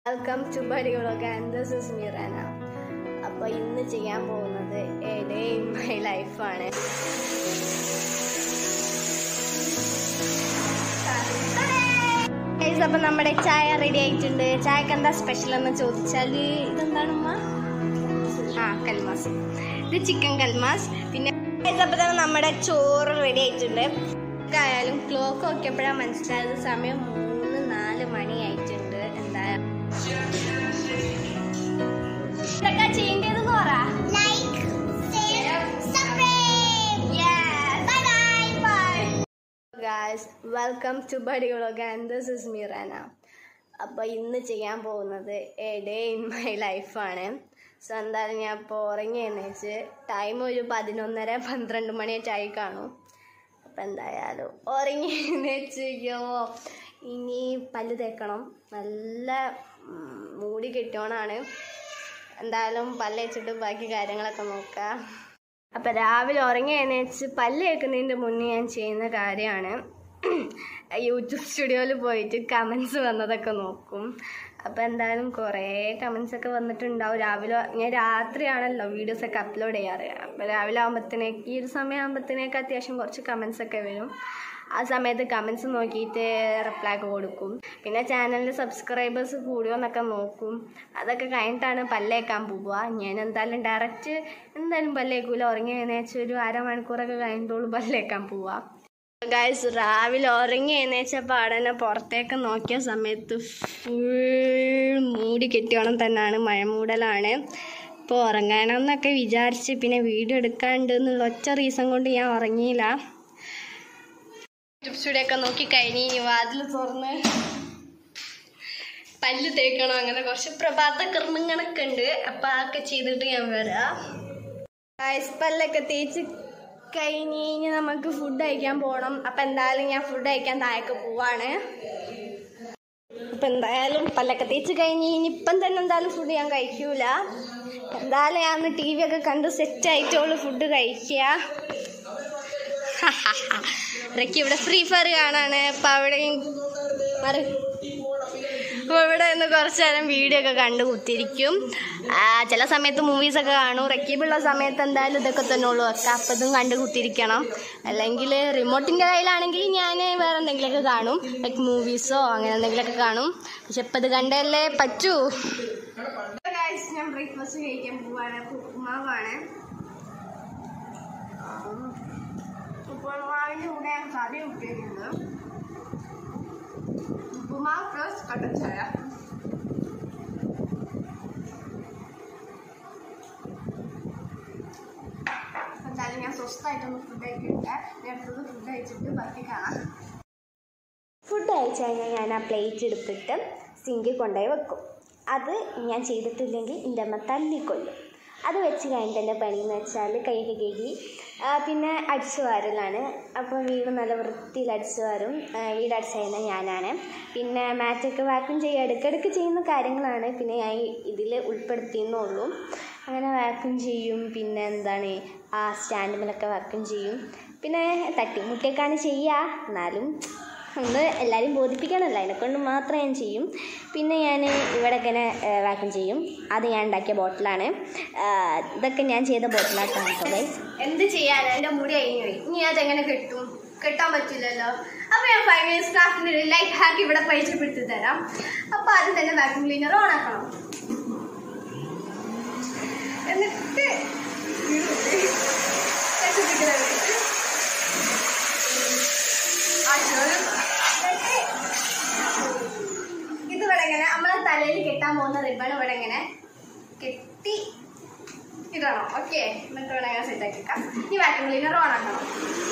Welcome to ബഡികളൊക്കെ and this is Mirana അപ്പോൾ ഇന്ന് ചെയ്യാൻ പോകുന്നത് എ ഡേ ഇൻ മൈ ലൈഫാണ് അപ്പോൾ നമ്മുടെ ചായ റെഡി ആയിട്ടുണ്ട് ചായക്ക് എന്താ സ്പെഷ്യൽ എന്ന് ചോദിച്ചാൽ ഇതെന്താണ് ഉമ്മ ആ കൽമാസ് ഇത് ചിക്കൻ കൽമാസ് പിന്നെ അപ്പോൾ തന്നെ നമ്മുടെ ചോറ് റെഡി ആയിട്ടുണ്ട് ആയാലും ക്ലോക്ക് നോക്കിയപ്പോഴാണ് മനസ്സിലായത് സമയം മൂന്ന് നാല് മണി ആയിട്ടുണ്ട് എന്താ ഇതൊക്കെ ചെയ്യേണ്ടതെന്ന് പറ ഗായ്സ് വെൽക്കം ടു ബഡികളൊക്കെ ആൻഡ് ദിസ് ഇസ് മിറാന അപ്പോൾ ഇന്ന് ചെയ്യാൻ പോകുന്നത് എ ഡേ ഇൻ മൈ ലൈഫാണ് സോ എന്തായാലും ഞാൻ ഇപ്പോൾ ഉറങ്ങി എന്നുവെച്ച് ടൈം ഒരു പതിനൊന്നര പന്ത്രണ്ട് മണിയായി കാണും അപ്പം എന്തായാലും ഉറങ്ങി എന്നുവെച്ചോ ഇനി പല്ല് തേക്കണം നല്ല ഉം, മൂടി കെട്ടിയോണാണ് എന്തായാലും പല്ല് വെച്ചിട്ട് ബാക്കി കാര്യങ്ങളൊക്കെ നോക്കാം അപ്പം രാവിലെ ഉറങ്ങി എന്നുവെച്ച് പല്ല് കേൾക്കുന്നതിൻ്റെ മുന്നേ ഞാൻ ചെയ്യുന്ന കാര്യമാണ് യൂട്യൂബ് സ്റ്റുഡിയോയിൽ പോയിട്ട് കമൻസ് വന്നതൊക്കെ നോക്കും അപ്പോൾ എന്തായാലും കുറേ കമൻസ് ഒക്കെ വന്നിട്ടുണ്ടാവും രാവിലെ ഞാൻ രാത്രിയാണല്ലോ വീഡിയോസ് ഒക്കെ അപ്ലോഡ് ചെയ്യാറ് അപ്പോൾ രാവിലെ ആകുമ്പോഴത്തേക്ക് ഈ ഒരു സമയം ആകുമ്പോഴത്തേക്ക് അത്യാവശ്യം കുറച്ച് കമൻസ് ഒക്കെ വരും ആ സമയത്ത് കമൻസ് നോക്കിയിട്ട് റിപ്ലൈ ഒക്കെ കൊടുക്കും പിന്നെ ചാനലിൽ സബ്സ്ക്രൈബേഴ്സ് കൂടിയോ എന്നൊക്കെ നോക്കും അതൊക്കെ കഴിഞ്ഞിട്ടാണ് പല്ലേക്കാൻ പോവുക ഞാൻ എന്തായാലും ഡയറക്റ്റ് എന്തായാലും പല്ലേക്കൂല ഉറങ്ങി എഴുന്നേച്ച് ഒരു അരമണിക്കൂറൊക്കെ കഴിഞ്ഞിട്ടുള്ളൂ പല്ലേക്കാൻ പോവുക ഗൈസ് രാവിലെ ഉറങ്ങി എഴുന്നേച്ച പാടനെ പുറത്തേക്ക് നോക്കിയ സമയത്ത് ഫുൾ മൂടി കെട്ടിയോണം തന്നെയാണ് മഴമൂടലാണ് ഇപ്പോൾ ഉറങ്ങണമെന്നൊക്കെ വിചാരിച്ച് പിന്നെ വീഡിയോ എടുക്കാണ്ട് എന്നുള്ള ഒറ്റ റീസൺ കൊണ്ട് ഞാൻ ഉറങ്ങിയില്ല യൂട്യൂബ് സ്റ്റുഡിയോ ഒക്കെ നോക്കി കഴിഞ്ഞ് ഇനി വാതിൽ തുറന്ന് പല്ല് തേക്കണം അങ്ങനെ കുറച്ച് പ്രഭാത കർമ്മങ്ങളൊക്കെ ഉണ്ട് അപ്പം അതൊക്കെ ചെയ്തിട്ട് ഞാൻ വരാം ഗൈസ് പല്ലൊക്കെ തേച്ച് കഴിഞ്ഞ് കഴിഞ്ഞ് നമുക്ക് ഫുഡ് കഴിക്കാൻ പോകണം അപ്പം എന്തായാലും ഞാൻ ഫുഡ് കഴിക്കാൻ താഴേക്ക് പോവാണ് അപ്പം എന്തായാലും പല്ലൊക്കെ തേച്ച് കഴിഞ്ഞ് കഴിഞ്ഞ് ഇപ്പം തന്നെ എന്തായാലും ഫുഡ് ഞാൻ കഴിക്കൂല എന്തായാലും ഞാൻ ഒന്ന് ടി വി ഒക്കെ കണ്ട് സെറ്റ് ആയിട്ടുള്ളൂ ഫുഡ് കഴിക്കുക ഇടയ്ക്ക് ഇവിടെ ഫ്രീ ഫയർ കാണാണ് അപ്പം അവിടെയും മറി അപ്പോൾ ഇവിടെ നിന്ന് കുറച്ച് നേരം വീഡിയോ ഒക്കെ കണ്ട് കുത്തിരിക്കും ആ, ചില സമയത്ത് മൂവീസൊക്കെ കാണും റക്കീബുള്ള സമയത്ത് എന്തായാലും ഇതൊക്കെ തന്നെ ഉള്ളൂ ഒക്കെ അപ്പം ഇതും കണ്ട് കുത്തിരിക്കണം അല്ലെങ്കിൽ റിമോട്ടിൻ്റെ കയ്യിലാണെങ്കിൽ ഞാൻ വേറെ എന്തെങ്കിലുമൊക്കെ കാണും ലൈക്ക് മൂവീസോ അങ്ങനെ എന്തെങ്കിലുമൊക്കെ കാണും പക്ഷെ ഇപ്പം ഇത് കണ്ടല്ലേ പറ്റൂ ഞാൻ ബ്രേക്ക്ഫാസ്റ്റ് കഴിക്കാൻ പോവാണ് ഉപ്പുമാവാണ് ഉപ്പുമാവിൻ്റെ കൂടെ ഞാൻ കറി ഉപ്പിട്ടുണ്ട് ഉപ്പുമാവ് പ്ലസ് കട്ടൻ ചായ എന്തായാലും ഞാൻ സ്വസ്ഥമായിട്ടൊന്ന് ഫുഡ് കഴിക്കട്ടെ ഞാൻ ഫുഡ് ഫുഡ് കഴിച്ചിട്ട് ബാക്കി കാണാം ഫുഡ് കഴിച്ച് കഴിഞ്ഞാൽ ഞാൻ ആ പ്ലേറ്റ് എടുത്തിട്ട് സിങ്കിൽ കൊണ്ടുപോയി വെക്കും അത് ഞാൻ ചെയ്തിട്ടില്ലെങ്കിൽ എൻ്റെ അമ്മ തല്ലിക്കൊല്ലും അത് വെച്ച് കഴിഞ്ഞിട്ട് എൻ്റെ പണിയെന്ന് വെച്ചാൽ കൈയൊക്കെ കഴുകി ആ, പിന്നെ അടിച്ചു വാരലാണ് അപ്പോൾ വീട് നല്ല വൃത്തിയിൽ അടിച്ചു വാരും ആ, വീട് അടിച്ചു കഴിഞ്ഞാൽ ഞാനാണ് പിന്നെ മാറ്റൊക്കെ വാക്യൂം ചെയ്യുക ഇടയ്ക്കിടയ്ക്ക് ചെയ്യുന്ന കാര്യങ്ങളാണ് പിന്നെ ഞാൻ ഇതിൽ ഉൾപ്പെടുത്തിയെന്നുള്ളൂ അങ്ങനെ വാക്യൂം ചെയ്യും പിന്നെ എന്താണ് ആ സ്റ്റാൻഡിമേലൊക്കെ വാക്യൂം ചെയ്യും പിന്നെ തട്ടിമുട്ടിയൊക്കെയാണ് ചെയ്യുക എന്നാലും ഒന്ന് എല്ലാവരും ബോധിപ്പിക്കണമല്ലോ അതിനെക്കൊണ്ട് മാത്രം ഞാൻ ചെയ്യും പിന്നെ ഞാൻ ഇവിടെ ഇങ്ങനെ വാക്യൂം ചെയ്യും അത് ഞാൻ ഉണ്ടാക്കിയ ബോട്ടിലാണ് ഇതൊക്കെ ഞാൻ ചെയ്ത ബോട്ടിലായിട്ടാണ് കേട്ടോ ഗൈസ് എന്ത് ചെയ്യാൻ എൻ്റെ മുടി കഴിഞ്ഞു പോയി ഇനി അതെങ്ങനെ കെട്ടും കെട്ടാൻ പറ്റില്ലല്ലോ അപ്പോൾ ഞാൻ ഫൈവ് മിനിറ്റ്സ് ക്രാഫ്റ്റിൻ്റെ ഒരു ലൈഫ് ഹാക്ക് ഇവിടെ പരിചയപ്പെടുത്തി തരാം അപ്പോൾ ആദ്യം തന്നെ വാക്യൂം ക്ലീനർ ഓൺ ആക്കണം എന്നിട്ട് ഇത് ഇവിടെ ഇങ്ങനെ നമ്മളെ തലയിൽ കെട്ടാൻ പോകുന്ന റിബൺ ഇവിടെ ഇങ്ങനെ കെട്ടി ഇടണം ഓക്കെ എന്നിട്ട് ഇവിടെ ഇങ്ങനെ സെറ്റ് ആക്കി വെക്കാം ഈ വാക്യൂം ക്ലീനർ ഓൺ ആക്കണം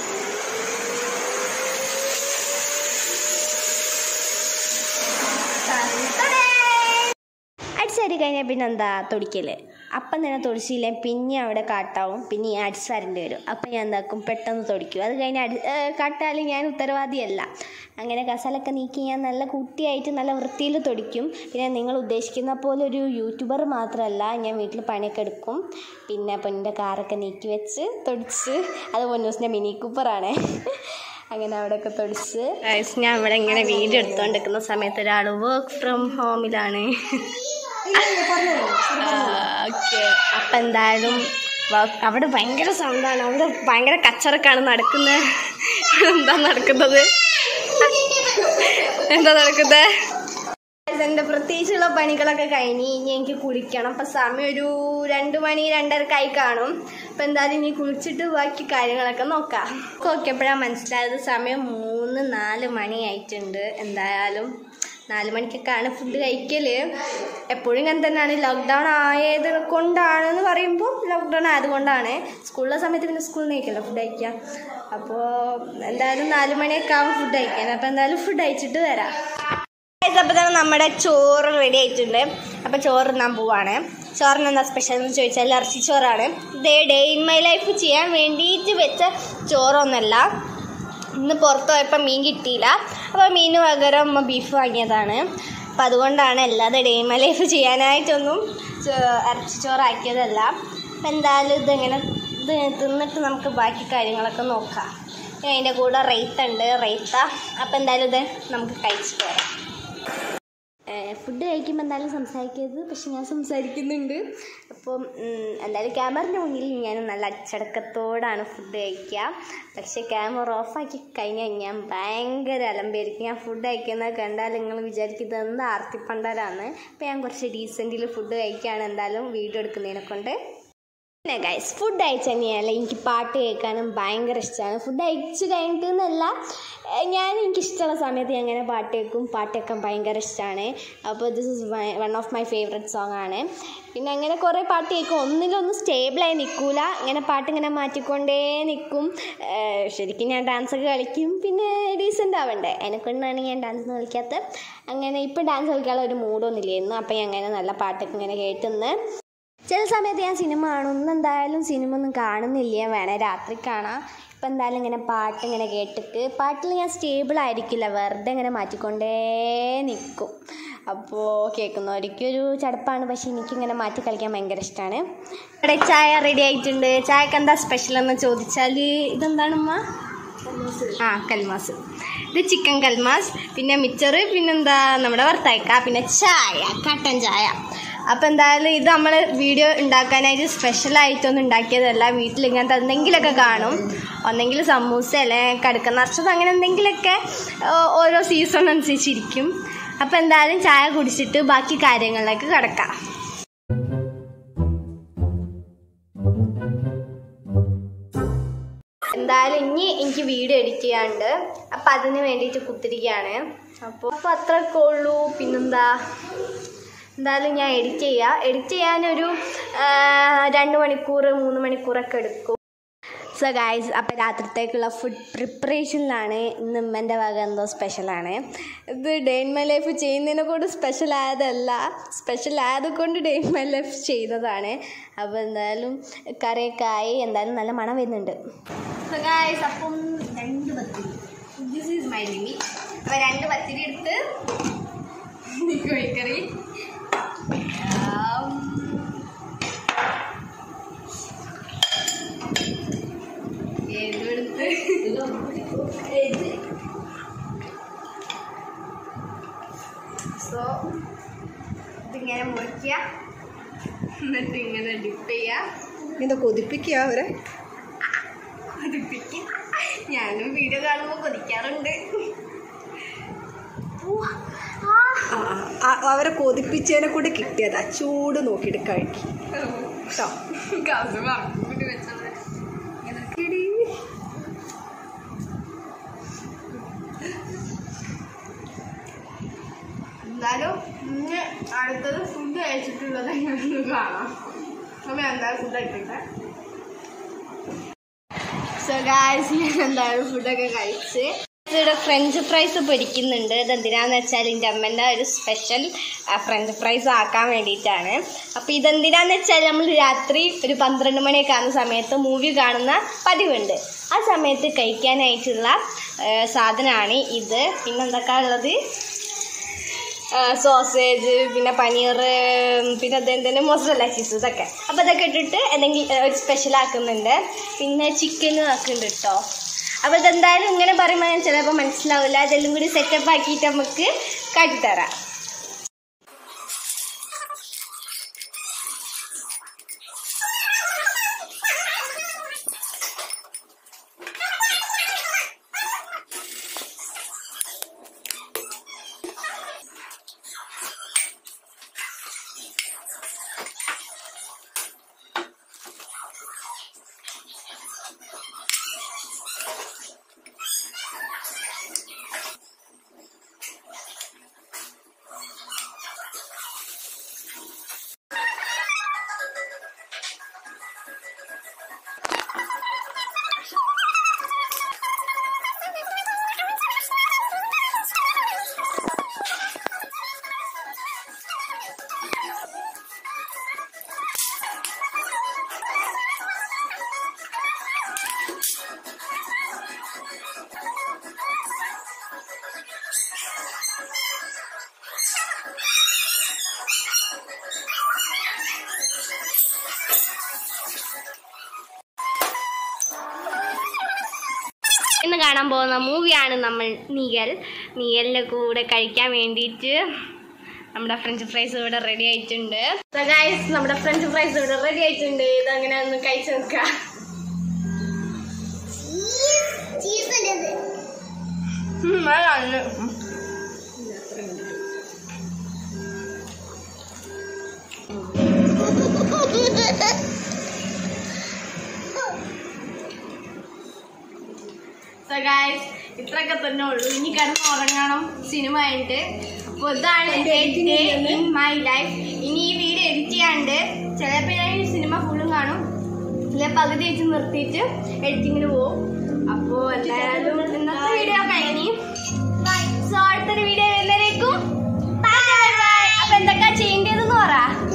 അടിച്ചാരി കഴിഞ്ഞാൽ പിന്നെ എന്താ തൊടിക്കൽ അപ്പം തന്നെ തൊടിച്ചില്ലേ പിന്നെ അവിടെ കാട്ടാവും പിന്നെ ഞാൻ അടിച്ചാരേണ്ടി വരും അപ്പം ഞാൻ എന്താക്കും പെട്ടെന്ന് തൊടിക്കും അത് കഴിഞ്ഞ് അടി കാട്ടാൽ ഞാൻ ഉത്തരവാദിയല്ല അങ്ങനെ കസാലൊക്കെ നീക്കി ഞാൻ നല്ല കുട്ടിയായിട്ട് നല്ല വൃത്തിയിൽ തൊടിക്കും പിന്നെ നിങ്ങൾ ഉദ്ദേശിക്കുന്ന പോലെ ഒരു യൂട്യൂബർ മാത്രമല്ല ഞാൻ വീട്ടിൽ പണിയൊക്കെ എടുക്കും പിന്നെ പൊന്നിൻ്റെ കാറൊക്കെ നീക്കി വെച്ച് തൊടിച്ച് അത് പൊന്നൂസിൻ്റെ മിനി കൂപ്പറാണ് അങ്ങനെ അവിടെയൊക്കെ തൊടിച്ച് Guys, ഞാൻ ഇവിടെ ഇങ്ങനെ വീഡിയോ എടുത്തുകൊണ്ടിരിക്കുന്ന സമയത്ത് ഒരാൾ വർക്ക് ഫ്രം ഹോമിലാണ് ഓക്കെ അപ്പം എന്തായാലും വ- അവിടെ ഭയങ്കര സൗണ്ടാണ് അവിടെ ഭയങ്കര കച്ചറക്കാണ് നടക്കുന്നത് എന്താ നടക്കുന്നത് എന്താ നടക്കുന്നത് എൻ്റെ പ്രത്യേകിച്ചുള്ള പണികളൊക്കെ കഴിഞ്ഞ് ഇനി എനിക്ക് കുളിക്കണം അപ്പം സമയം ഒരു രണ്ട് മണി രണ്ടരക്കായി കാണും അപ്പം എന്തായാലും ഇനി കുളിച്ചിട്ട് ബാക്കി കാര്യങ്ങളൊക്കെ നോക്കാം നോക്കിയപ്പോഴാണ് മനസ്സിലായത് സമയം മൂന്ന് നാല് മണി ആയിട്ടുണ്ട് എന്തായാലും നാല് മണിക്കൊക്കെയാണ് ഫുഡ് കഴിക്കല് എപ്പോഴും ഇങ്ങനെ തന്നെയാണ് ലോക്ക്ഡൗൺ ആയത് കൊണ്ടാണെന്ന് പറയുമ്പോൾ ലോക്ക്ഡൗൺ ആയതുകൊണ്ടാണ് സ്കൂളിലെ സമയത്ത് പിന്നെ സ്കൂളിൽ നിന്ന് കഴിക്കല്ലോ ഫുഡ് കഴിക്കാം അപ്പോൾ എന്തായാലും നാല് മണിയൊക്കെ ആവും ഫുഡ് കഴിക്കാൻ അപ്പോൾ എന്തായാലും ഫുഡ് കഴിച്ചിട്ട് വരാം അപ്പോൾ തന്നെ നമ്മുടെ ചോറ് റെഡി ആയിട്ടുണ്ട് അപ്പോൾ ചോറ് തിന്നാൻ പോവാണ് ചോറിന് എന്താ സ്പെഷ്യൽ എന്ന് ചോദിച്ചാൽ ഇറച്ചി ചോറാണ് ഇത് ഡേ ഇൻ മൈ ലൈഫ് ചെയ്യാൻ വേണ്ടിയിട്ട് വെച്ച ചോറൊന്നല്ല ഇന്ന് പുറത്ത് പോയപ്പോൾ മീൻ കിട്ടിയില്ല അപ്പോൾ മീന് പകരം അമ്മ ബീഫ് വാങ്ങിയതാണ് അപ്പം അതുകൊണ്ടാണ് അല്ലാതെ ഡേ ഇൻ മൈ ലൈഫ് ചെയ്യാനായിട്ടൊന്നും ചോ- ഇറച്ചി ചോറാക്കിയതല്ല അപ്പം എന്തായാലും ഇതിങ്ങനെ ഇത് തിന്നിട്ട് നമുക്ക് ബാക്കി കാര്യങ്ങളൊക്കെ നോക്കാം ഇനി അതിൻ്റെ കൂടെ റൈത്ത ഉണ്ട് റൈത്ത അപ്പം എന്തായാലും ഇത് നമുക്ക് കഴിച്ചിട്ട് വരാം ഫുഡ് കഴിക്കുമ്പോൾ എന്തായാലും സംസാരിക്കരുത് പക്ഷെ ഞാൻ സംസാരിക്കുന്നുണ്ട് അപ്പം ഉം, എന്തായാലും ക്യാമറയുടെ മുന്നിൽ ഞാൻ നല്ല അച്ചടക്കത്തോടാണ് ഫുഡ് കഴിക്കുക പക്ഷേ ക്യാമറ ഓഫാക്കി കഴിഞ്ഞാൽ ഞാൻ ഭയങ്കര അലമ്പായിരിക്കും ഞാൻ ഫുഡ് കഴിക്കുന്നത് കണ്ടാൽ നിങ്ങൾ വിചാരിക്കുന്നത് എന്താ ആർത്തിപ്പണ്ടാലാണ് അപ്പം ഞാൻ കുറച്ച് ഡീസൻറ്റിൽ ഫുഡ് കഴിക്കുകയാണ് എന്തായാലും വീഡിയോ എടുക്കുന്നതിനെ കൊണ്ട് പിന്നെ ഗൈസ് ഫുഡ് അയച്ചു തന്നെയല്ല എനിക്ക് പാട്ട് കേൾക്കാനും ഭയങ്കര ഇഷ്ടമാണ് ഫുഡ് അയച്ചു കഴിഞ്ഞിട്ട് എന്നല്ല ഏഹ് ഞാൻ എനിക്കിഷ്ടമുള്ള സമയത്ത് ഞാൻ അങ്ങനെ പാട്ട് കേൾക്കും പാട്ട് കേൾക്കാൻ ഭയങ്കര ഇഷ്ടമാണ് അപ്പോൾ this is one of my favourite song ആണ് പിന്നെ അങ്ങനെ കുറേ പാട്ട് കേൾക്കും ഒന്നിലൊന്നും സ്റ്റേബിളായി നിൽക്കൂല ഇങ്ങനെ പാട്ട് ഇങ്ങനെ മാറ്റിക്കൊണ്ടേ നിൽക്കും ഏഹ് ശരിക്കും ഞാൻ ഡാൻസ് ഒക്കെ കളിക്കും പിന്നെ ഡീസൻ്റ് ആവണ്ടേ അതിനെക്കൊണ്ടാണ് ഞാൻ ഡാൻസ് ഒന്നും കളിക്കാത്തത് അങ്ങനെ ഇപ്പം ഡാൻസ് കളിക്കാനുള്ള ഒരു മൂഡൊന്നും ഇല്ലായിരുന്നു അപ്പം ഞാൻ അങ്ങനെ നല്ല പാട്ടൊക്കെ ഇങ്ങനെ കേട്ടുന്ന് ചില സമയത്ത് ഞാൻ സിനിമ കാണും ഇന്ന് എന്തായാലും സിനിമ ഒന്നും കാണുന്നില്ല വേണേ രാത്രി കാണാം ഇപ്പം എന്തായാലും ഇങ്ങനെ പാട്ട് ഇങ്ങനെ കേട്ടിട്ട് പാട്ടിൽ ഞാൻ സ്റ്റേബിൾ ആയിരിക്കില്ല വെറുതെ ഇങ്ങനെ മാറ്റിക്കൊണ്ടേ നിൽക്കും അപ്പോൾ കേൾക്കുന്നവർക്കൊരു ചടപ്പാണ് പക്ഷെ എനിക്കിങ്ങനെ മാറ്റി കളിക്കാൻ ഭയങ്കര ഇഷ്ടമാണ് ഇവിടെ ചായ റെഡി ആയിട്ടുണ്ട് ചായക്ക് എന്താ സ്പെഷ്യൽ എന്ന് ചോദിച്ചാൽ ഇതെന്താണമ്മ ആ കൽമാസ് ഇത് ചിക്കൻ കൽമാസ് പിന്നെ മിച്ചർ പിന്നെന്താ നമ്മുടെ വറുത്തയക്ക പിന്നെ ചായ കട്ടൻ ചായ അപ്പം എന്തായാലും ഇത് നമ്മൾ വീഡിയോ ഉണ്ടാക്കാനായിട്ട് സ്പെഷ്യലായിട്ടൊന്നും ഉണ്ടാക്കിയതല്ല വീട്ടിൽ ഇങ്ങനത്തെ എന്തെങ്കിലുമൊക്കെ കാണും ഒന്നെങ്കിൽ സമൂസ അല്ലെ കടുക്ക നിറച്ചത് അങ്ങനെ എന്തെങ്കിലുമൊക്കെ ഓ- ഓരോ സീസൺ അനുസരിച്ചിരിക്കും അപ്പം എന്തായാലും ചായ കുടിച്ചിട്ട് ബാക്കി കാര്യങ്ങളിലേക്ക് കിടക്കാം എന്തായാലും ഇനി എനിക്ക് വീഡിയോ എഡിറ്റ് ചെയ്യാണ്ട് അപ്പം അതിന് വേണ്ടിയിട്ട് കുത്തിരിക്കുകയാണ് അപ്പോൾ അപ്പോൾ അത്രയൊക്കെ ഉള്ളൂ പിന്നെന്താ എന്തായാലും ഞാൻ എഡിറ്റ് ചെയ്യാം എഡിറ്റ് ചെയ്യാനൊരു ആ, രണ്ട് മണിക്കൂർ മൂന്ന് മണിക്കൂറൊക്കെ എടുക്കും സോ ഗായ്സ് അപ്പം രാത്രിത്തേക്കുള്ള ഫുഡ് പ്രിപ്പറേഷനിലാണ് ഇന്ന് ഉമ്മൻ്റെ വക എന്തോ സ്പെഷ്യലാണ് ഇത് ഡേ ഇൻ മൈ ലൈഫ് ചെയ്യുന്നതിനെ കൊണ്ട് സ്പെഷ്യൽ ആയതല്ല സ്പെഷ്യൽ ആയത് കൊണ്ട് ഡേ ഇൻ മൈ ലൈഫ് ചെയ്തതാണ് അപ്പോൾ എന്തായാലും കറിയൊക്കെ ആയി എന്തായാലും നല്ല മണം വരുന്നുണ്ട് സോ ഗായ്സ് അപ്പം രണ്ട് പത്തിരി ദിസ് ഈസ് മൈ ലിമിറ്റ് അപ്പോൾ രണ്ട് പത്തിരി എടുത്ത് കോഴിക്കറി ആം. ഏതെടുത്ത് സോ ഇതിങ്ങനെ മുറിക്കുക എന്നിട്ട് ഇങ്ങനെ ഡിപ്പ് ചെയ്യുക എന്താ കൊതിപ്പിക്കുക അവരെ കൊതിപ്പിക്കും ഞാനും വീഡിയോ കാണുമ്പോൾ കൊതിക്കാറുണ്ട് ഉവ്വ്. ആ. ആ, ആ, അവരെ കൊതിപ്പിച്ചതിനെ കൂടെ കിട്ടിയതാ ചൂട് നോക്കിയിട്ട് കഴിക്കും കേട്ടോ കാസു വറക്കൂടി വെച്ചത് എടി. എന്തായാലും ഇന്ന് അടുത്തത് ഫുഡ് കഴിച്ചിട്ടുള്ളത് എങ്ങനെയൊന്ന് കാണാം അപ്പം ഞാൻ എന്തായാലും ഫുഡ് കഴിക്കട്ടെ സോ ഗായ്സ് ഞാൻ എന്തായാലും ഫുഡൊക്കെ കഴിച്ച് ഇവിടെ ഫ്രഞ്ച് ഫ്രൈസ് പൊരിക്കുന്നുണ്ട് ഇതെന്തിനാന്ന് വെച്ചാൽ എൻ്റെ അമ്മേൻ്റെ ഒരു സ്പെഷ്യൽ ഫ്രഞ്ച് ഫ്രൈസ് ആക്കാൻ വേണ്ടിയിട്ടാണ് അപ്പോൾ ഇതെന്തിനാന്ന് വെച്ചാൽ നമ്മൾ രാത്രി ഒരു പന്ത്രണ്ട് മണിയൊക്കെ ആകുന്ന സമയത്ത് മൂവി കാണുന്ന പതിവുണ്ട് ആ സമയത്ത് കഴിക്കാനായിട്ടുള്ള സാധനമാണ് ഇത് പിന്നെ എന്തൊക്കെയാണ് ഉള്ളത് സോസേജ് പിന്നെ പനീർ പിന്നെ അതെന്തിന് മൊസറല്ല ചീസ് ഇതൊക്കെ അപ്പോൾ ഇതൊക്കെ ഇട്ടിട്ട് എന്തെങ്കിലും ഒരു സ്പെഷ്യൽ ആക്കുന്നുണ്ട് പിന്നെ ചിക്കനും ആക്കുന്നുണ്ട് കേട്ടോ അപ്പോൾ ഇതെന്തായാലും ഇങ്ങനെ പറയുമ്പോൾ ചിലപ്പോൾ മനസ്സിലാവില്ല അതെല്ലാം കൂടി സെറ്റപ്പ് ആക്കിയിട്ട് നമുക്ക് കാട്ടിത്തരാം ഇന്ന് കാണാൻ പോകുന്ന മൂവിയാണ് നമ്മൾ നിയൽ നിയലിൻ്റെ കൂടെ കഴിക്കാൻ വേണ്ടിയിട്ട് നമ്മുടെ ഫ്രഞ്ച് ഫ്രൈസ് ഇവിടെ റെഡി ആയിട്ടുണ്ട് So guys, നമ്മുടെ ഫ്രഞ്ച് ഫ്രൈസ് ഇവിടെ റെഡി ആയിട്ടുണ്ട് ഇതങ്ങനെ ഒന്ന് കഴിച്ചു നോക്കാം ഉം, നല്ലതാണ്. So guys, ഇത്രയൊക്കെ തന്നെ ഉള്ളൂ ഇനി കിടന്ന് ഉറങ്ങണം സിനിമ ആയിട്ട് അപ്പോൾ ഇതാണ് ഡേ ഇൻ മൈ ലൈഫ് ഇനി ഈ വീഡിയോ എഡിറ്റ് ചെയ്യാണ്ട് ചിലപ്പോൾ ഞാൻ ഈ സിനിമ ഫുള്ളും കാണും ഇല്ല പകുതി വെച്ച് നിർത്തിയിട്ട് എഡിറ്റിങ്ങിന് പോകും അപ്പോൾ എന്തായാലും ഇന്നത്തെ വീഡിയോ കഴിഞ്ഞു സോ അടുത്തൊരു വീഡിയോ വരുന്നവരേക്കും അപ്പൊ എന്തൊക്കെ ചെയ്യേണ്ടതെന്ന് പറ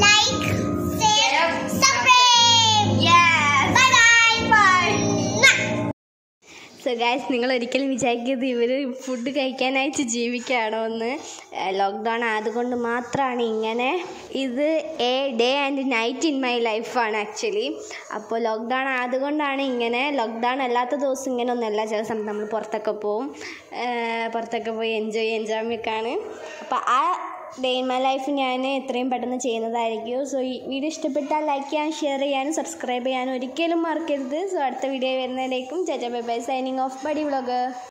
സോ ഗായ്സ് നിങ്ങൾ ഒരിക്കലും വിചാരിക്കരുത് ഇവർ ഫുഡ് കഴിക്കാനായിട്ട് ജീവിക്കുകയാണോ എന്ന് ലോക്ക്ഡൗൺ ആയതുകൊണ്ട് മാത്രമാണ് ഇങ്ങനെ ഇത് a day and night in my ലൈഫാണ് ആക്ച്വലി അപ്പോൾ ലോക്ക്ഡൗൺ ആയതുകൊണ്ടാണ് ഇങ്ങനെ ലോക്ക്ഡൗൺ അല്ലാത്ത ദിവസം ഇങ്ങനെ ഒന്നുമല്ല ചില സമയത്ത് നമ്മൾ പുറത്തൊക്കെ പോവും ഏഹ് പുറത്തൊക്കെ പോയി എൻജോയ് എൻജോയ്മൊക്കെയാണ് അപ്പോൾ ആ ഡേ ഇൻ മൈ ലൈഫ് ഞാൻ എത്രയും പെട്ടെന്ന് ചെയ്യുന്നതായിരിക്കും സോ ഈ വീഡിയോ ഇഷ്ടപ്പെട്ടാൽ ലൈക്ക് ചെയ്യാൻ ഷെയർ ചെയ്യാനും സബ്സ്ക്രൈബ് ചെയ്യാനും ഒരിക്കലും മറക്കരുത് സോ അടുത്ത വീഡിയോ വരുന്നതിലേക്കും ചേച്ചാ bye bye signing off buddy vlog